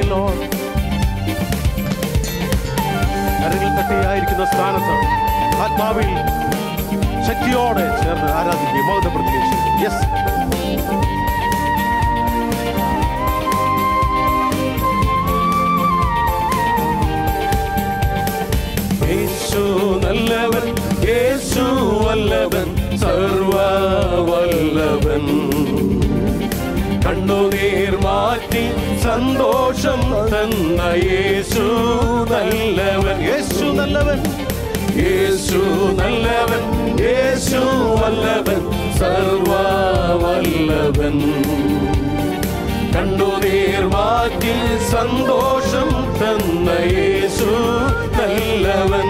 Lord കരങ്ങൾ തട്ടിയായിരിക്കുന്ന സ്ഥാനത്ത് ആത്മാവിൽ ശക്തിയോടെ ചേർന്ന് ആരാധിക്കുകയും മൗതപ്പെടുത്തുകയും ചെയ്യും യെസ് യേശു നല്ലവൻ യേശു വല്ലവൻ സർവവല്ലവൻ കണ്ണുനീർ മാറ്റി സന്തോഷം തന്ന യേശു നല്ലവൻ യേശു നല്ലവൻ യേശു നല്ലവൻ യേശു വല്ലവൻ സർവവല്ലവൻ കണ്ണുനീർ മാറ്റി സന്തോഷം തന്ന യേശു നല്ലവൻ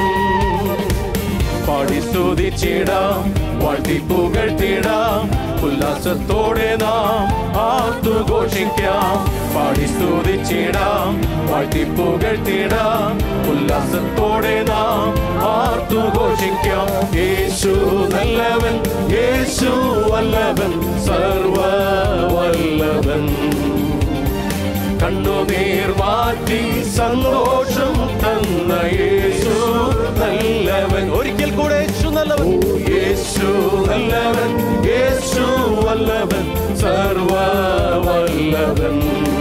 പാടി സ്തുതിച്ചിടാം വാഴ്ത്തി പുകഴ്ത്തിടാം ഉല്ലാസത്തോടെ നാം ആത്തുഘോഷിക്കാം പാടി സ്തുതിച്ചിടാം വാഴ്ത്തി പുകഴ്ത്തിടാം ഉല്ലാസത്തോടെ നാം ആത്തുഘോഷിക്കാം യേശു നല്ലവൻ യേശു വല്ലവൻ സർവവല്ലവൻ കണ്ണുനീർ മാറ്റി സന്തോഷം തന്ന യേശു നല്ലവൻ ഒരിക്കൽ കൂടെ യേശു നല്ലവൻ യേശു നല്ലവൻ യേശു വല്ലവൻ സർവവല്ലവൻ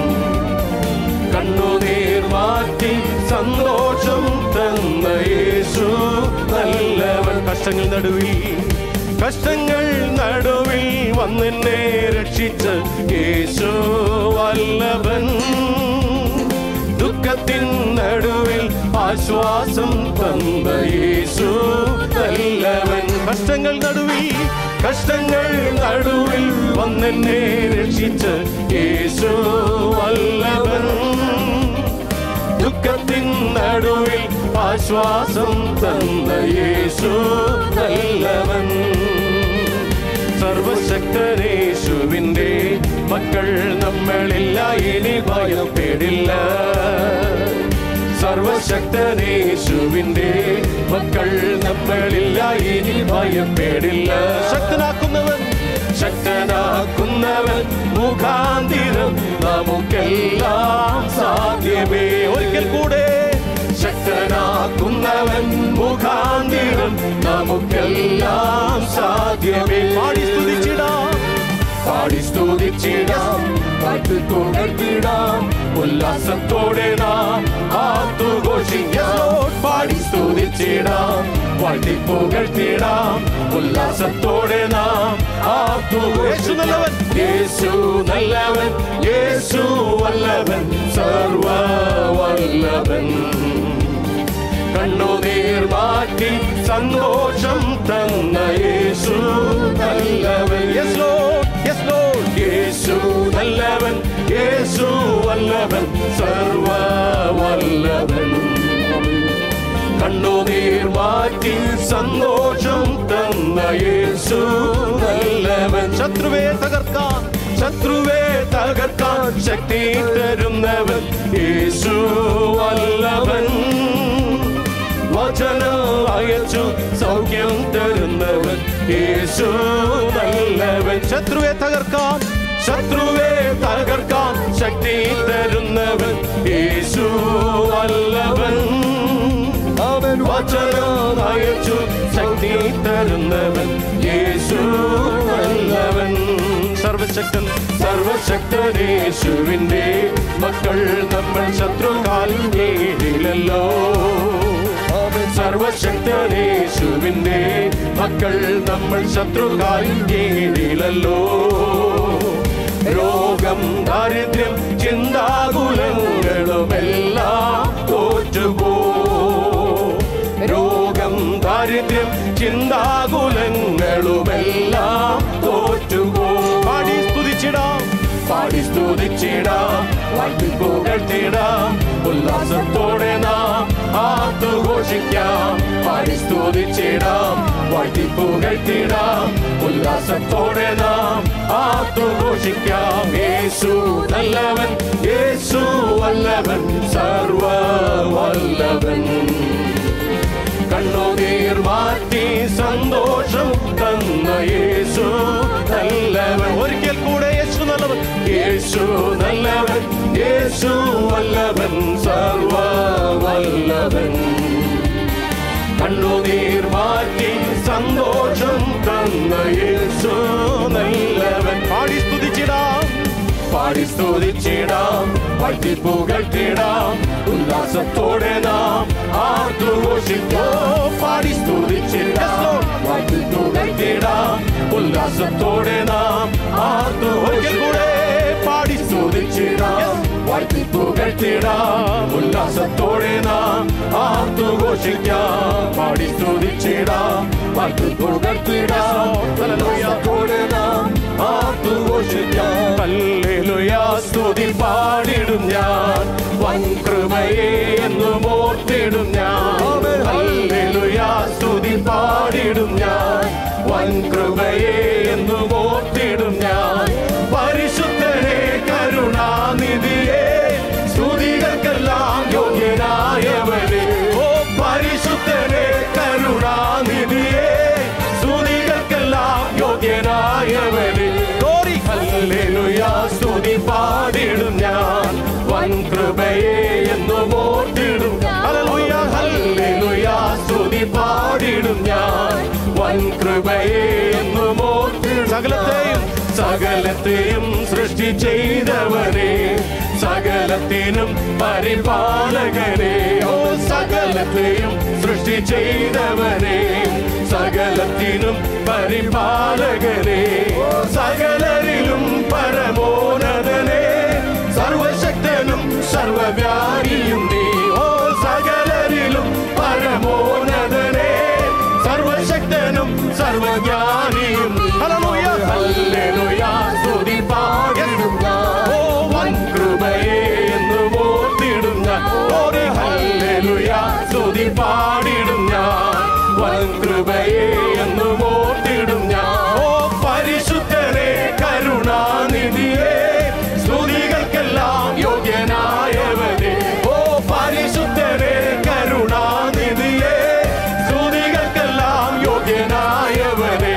കണ്ണുനീർ മാറ്റി സന്തോഷം തന്ന യേശു നല്ലവൻ കഷ്ടങ്ങൾ നടുവിൽ കഷ്ടങ്ങൾ നടുവിൽ വന്നെന്നെ രക്ഷിച്ച് യേശു വല്ലഭൻ ദുഃഖത്തിൻ നടുവിൽ ആശ്വാസം തന്ന യേശു നല്ലവൻ കഷ്ടങ്ങൾ നടുവിൽ കഷ്ടങ്ങൾ നടുവിൽ വന്നെന്നെ രക്ഷിച്ച് യേശു വല്ലഭൻ ദുഃഖത്തിൻ നടുവിൽ ആശ്വാസം തന്ന യേശു നല്ലവൻ സർവശക്തനേശുവിൻ്റെ മക്കൾ നമ്മളില്ല ഇനി ഭയപ്പെടില്ല സർവശക്തനേശുവിൻ്റെ മക്കൾ നമ്മളില്ല ഇനി ഭയപ്പെടില്ല ശക്തനാക്കുന്നവൻ ശക്തനാക്കുന്നവൻ മുഖാന്തിരം നമുക്കെല്ലാം സാധ്യമേ ഒരിക്കൽ കൂടെ ശക്തനാക്കുന്നവൻ മുഖാന്തിരം നമുക്കെല്ലാം സാധ്യമേ പാടി സ്തുതിച്ചിടാം പാടി സ്തുതിച്ചിടാം പാട്ട് തുടർത്തിടാം ഉല്ലാസത്തോടെ നാം ആത്തുഘോഷിക്കാം പാടി സ്തുതിച്ചിടാം പാടി പുകഴ്ത്തിടാം ഉല്ലാസത്തോടെ നാം ആത്തുഘോഷു നല്ലവൻ യേശു നല്ലവൻ യേശു വല്ലവൻ സർവവല്ലവൻ കണ്ണുനീർ മാറ്റി സന്തോഷം തന്ന യേശു നല്ലവൻ yes lord yes lord Yesu നല്ലവൻ യേശു വല്ലവൻ സർവവല്ലവൻ കണ്ണുനീർ മാറ്റി സന്തോഷം തന്ന യേശു നല്ലവൻ ശത്രുവെ തകർക്കാൻ ശത്രുവെ തകർക്കാൻ ശക്തി തരുന്നവൻ യേശു വല്ലവൻ വചനം അയച്ചു സൗഖ്യം തരുന്നവൻ യേശു നല്ലവൻ ശത്രുവെ തകർക്കാൻ ശത്രുവെ തകർക്കാൻ ശക്തി തരുന്നവൻ യേശു വല്ലവൻ അവൻ വചനം അയച്ചു ശക്തി തരുന്നവൻ യേശു നല്ലവൻ സർവശക്തൻ സർവശക്തനേശുവിന്റെ മക്കൾ നമ്മൾ ശത്രുക്കാൽ കീഴിലല്ലോ അവൻ സർവശക്തനേശുവിന്റെ മക്കൾ നമ്മൾ ശത്രുക്കാൽ കീഴിലല്ലോ രോഗം ദാരിദ്ര്യം ചിന്താകുലങ്ങളുമെല്ലാം തോറ്റുപോ രോഗം ദാരിദ്ര്യം ചിന്താകുലങ്ങളുമെല്ലാം തോറ്റുപോ പാടി സ്തുതിച്ചിടാം പാടി സ്തുതിച്ചിടാം വാഴ്ത്തി പുകഴ്ത്തിടാം ഉല്ലാസത്തോടെ നാം ആത്തുഘോഷിക്കാം പാടി സ്തുതിച്ചിടാം വാഴ്ത്തി പുകഴ്ത്തിടാം ഉല്ലാസത്തോടെ നാം ആത്തുഘോഷിക്കാം യേശു നല്ലവൻ യേശു വല്ലവൻ സർവവല്ലവൻ കണ്ണുനീർ മാറ്റി സന്തോഷം തന്ന യേശു നല്ലവൻ ഒരിക്കൽ കൂടെ യേശു നല്ലവൻ യേശു നല്ലവൻ യേശു വല്ലവൻ സർവ വല്ലവൻ കണ്ണുനീർ മാറ്റി സന്തോഷം തന്ന യേശു നല്ലവൻ പാടി സ്തുതിച്ചിടാം പാടി സ്തുതിച്ചിടാം വാഴ്ത്തി പുകഴ്ത്തിടാം ഉല്ലാസത്തോടെ നാം ആർത്തുഘോഷിക്കോ പാടി സ്തുതിച്ചിടാം വാഴ്ത്തി പുകഴ്ത്തിടാം ഉല്ലാസത്തോടെ നാം ആർത്തുഘോഷിക്കൂടെ പാടി സ്തുതിച്ചിടാം വാഴ്ത്തി പുകഴ്ത്തിടാം ഉല്ലാസത്തോടെ നാം ആർത്തുഘോഷിക്കാം പാടി സ്തുതിച്ചിടാം വാഴ്ത്തി പുകഴ്ത്തിടാം ഉല്ലാസത്തോടെ നാം ആർത്തുഘോഷിക്കാം ഹല്ലേലൂയ സ്തുതി പാടിടും ഞാൻ വൻ കൃപയെ എന്നും ഓർത്തിടും ഞാൻ ഹല്ലേലൂയ സ്തുതി പാടിടും ഞാൻ വൻ കൃപയെ എന്നും ഓർത്തിടും ഞാൻ പരിശുദ്ധനെ കരുണാനിധിയെ സ്തുതികൾക്കെല്ലാം യോഗ്യനായവനെ ഓ പരിശുദ്ധനെ കരുണാനിധിയെ സ്തുതികൾക്കെല്ലാം യോഗ്യനായവനെ ഗോറി ഹല്ലേലൂയ സ്തുതി പാടിടും ഞാൻ വൻ കൃപയെ എന്നും ഓർത്തിടും ഹല്ലേലൂയ ഹല്ലേലൂയ സ്തുതി പാടിടും ഞാൻ വൻ കൃപയെ എന്നും ഓർത്തിടും സകലത്തെയും സകലത്തെയും സൃഷ്ടി ചെയ്തവനെ സകലത്തിനും പരിപാലകനെ ഓ സകലത്തെയും സൃഷ്ടി ചെയ്തവനെ സകലത്തിനും പരിപാലകനെ സകലരിലും പരമോന്നതനെ സർവശക്തനും സർവവ്യാപിയും നീ ഓ സകലരിലും പരമോന്നതനെ സർവശക്തനും സർവജ്ഞാനിയും ഹല്ലേലൂയ ഹല്ലേലൂയ സ്തുതി പാടിടും ഞാൻ ഓ വൻ കൃപയെ എന്നും ഓർത്തിടും ഞാൻ ഓരേ ഹല്ലേലൂയ സ്തുതി പാടിടും ഞാൻ വൻ കൃപയെ എന്നും ഓർത്തിടും ഞാൻ ഓ പരിശുദ്ധനെ കരുണാനിധിയെ സ്തുതികൾക്കെല്ലാം യോഗ്യനായവനെ ഓ പരിശുദ്ധനെ കരുണാനിധിയെ സ്തുതികൾക്കെല്ലാം യോഗ്യനായവനെ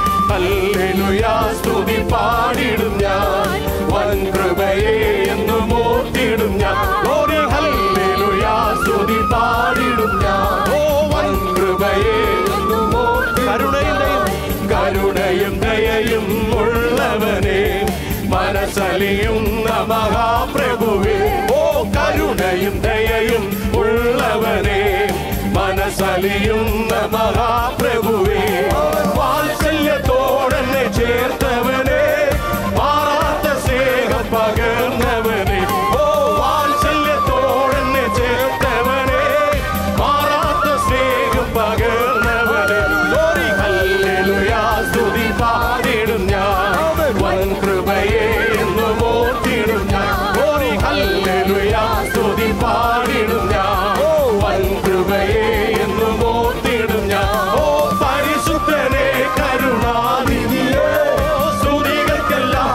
ഹല്ലേലൂയ സ്തുതി പാടിടും ഞാൻ വൻ കൃപയെ എന്നും ഓർത്തിടും ഞാൻ ഓടി ഹല്ലേലൂയ സ്തുതി പാടിടും ഞാൻ ഓ വൻ കൃപയെ എന്നും ഓർത്തി കരുണയും ദയയും കരുണയും ദയയും ഉള്ളവനെ മനസ്സലിയുന്ന മഹാപ്രഭുവേ ഓ കരുണയും ദയയും ഉള്ളവനെ മനസ്സലിയുന്ന മഹാപ്രഭുവേ വാത്സല്യത്തോടെന്നെ ചേർത്തവനെ മാറാത്ത സ്നേഹം പകർന്നവനെ ഓ വാത്സല്യത്തോടെന്നെ ചേർത്തവനെ മാറാത്ത സ്നേഹം പകർന്നവനെ ഗോരി ഹല്ലേലൂയ സ്തുതി പാടിടും ഞാൻ വൻ കൃപയെ എന്നും ഓർത്തിടും ഞാൻ ഗോരി ഹല്ലേലൂയ സ്തുതി പാടിടും ഞാൻ വൻ കൃപയെ എന്നും ഓർത്തിടും ഞാൻ ഓ പരിശുദ്ധനെ കരുണാനിധിയെ സ്തുതികൾക്കെല്ലാം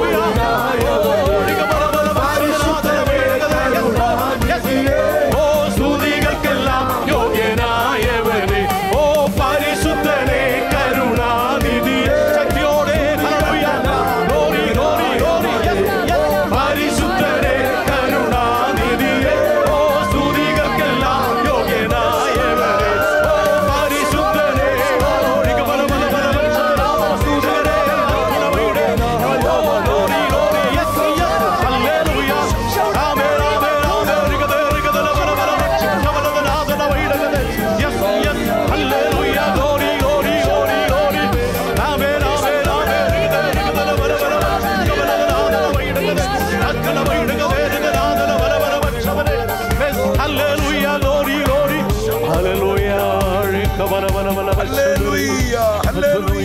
ഓ സ്തുതികൾക്കെല്ലാം യോഗ്യനായവനെ ഓ പരിശുദ്ധനെ കരുണാനിധിയെ ശക്തിയോടെ glory, glory, glory, yes, yes. പരിശുദ്ധനെ കരുണാനിധിയെ ഓ സ്തുതികൾക്കെല്ലാം യോഗ്യനായവനെ ഓ പരിശുദ്ധനെ ഓ പല പല പല സ്തുതരെ glory, glory, yes, yes. Hallelujah. Amen, amen, amen. റിഗദേ, റിഗദല, പല പല ശബലവന, ആദനവൈഡഗദേ. Yes, yes. Hallelujah. Glory, glory, glory, glory. Amen, amen, amen. റിഗദേ, റിഗദല, പല പല ശബലവന, ആദനവൈഡഗദേ. അക്കലവൈഡഗദേ, റിഗദ, ആദനവല, പല പല ശബലേ. Yes, hallelujah. Glory, glory. Hallelujah. റിഗ, പല പല പല പല ശബലേ. Hallelujah. Hallelujah.